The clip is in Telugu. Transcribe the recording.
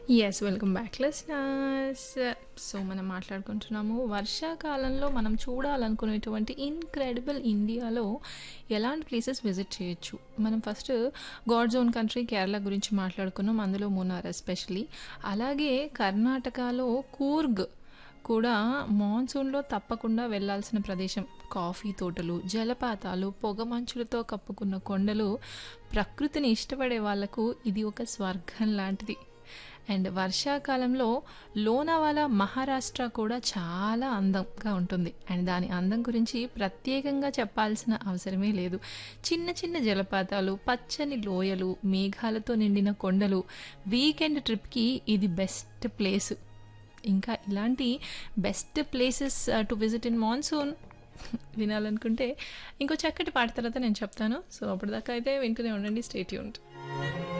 Yes. Welcome back listeners. So, మనం మాట్లాడుకుంటున్నాము వర్షాకాలంలో మనం చూడాలనుకునేటువంటి ఇన్‌క్రెడిబుల్ ఇండియాలో ఎలాంటి ప్లేసెస్ విజిట్ చేయొచ్చు. మనం first God's own country Kerala గురించి మాట్లాడుకున్నాం. అందులో మున్నార్ ఎస్పెషల్లీ. అలాగే కర్ణాటకలో కూర్గ్ కూడా మాన్సూన్‌లో తప్పకుండా వెళ్ళాల్సిన ప్రదేశం. కాఫీ తోటలు, జలపాతాలు, పొగమంచులతో కప్పుకున్న కొండలు ప్రకృతిని ఇష్టపడే వాళ్ళకు ఇది ఒక స్వర్గం లాంటిది. అండ్ వర్షాకాలంలో లోనావాలా మహారాష్ట్ర కూడా చాలా అందంగా ఉంటుంది. అండ్ దాని అందం గురించి ప్రత్యేకంగా చెప్పాల్సిన అవసరమే లేదు. చిన్న చిన్న జలపాతాలు, పచ్చని లోయలు, మేఘాలతో నిండిన కొండలు వీకెండ్ ట్రిప్‌కి ఇది బెస్ట్ ప్లేస్. ఇంకా ఇలాంటి best places to visit in monsoon వినాలనుకుంటే ఇంకో చక్కటి పాట తర్వాత నేను చెప్తాను. సో, అప్పటిదాకా అయితే వింటూనే ఉండండి. Stay tuned.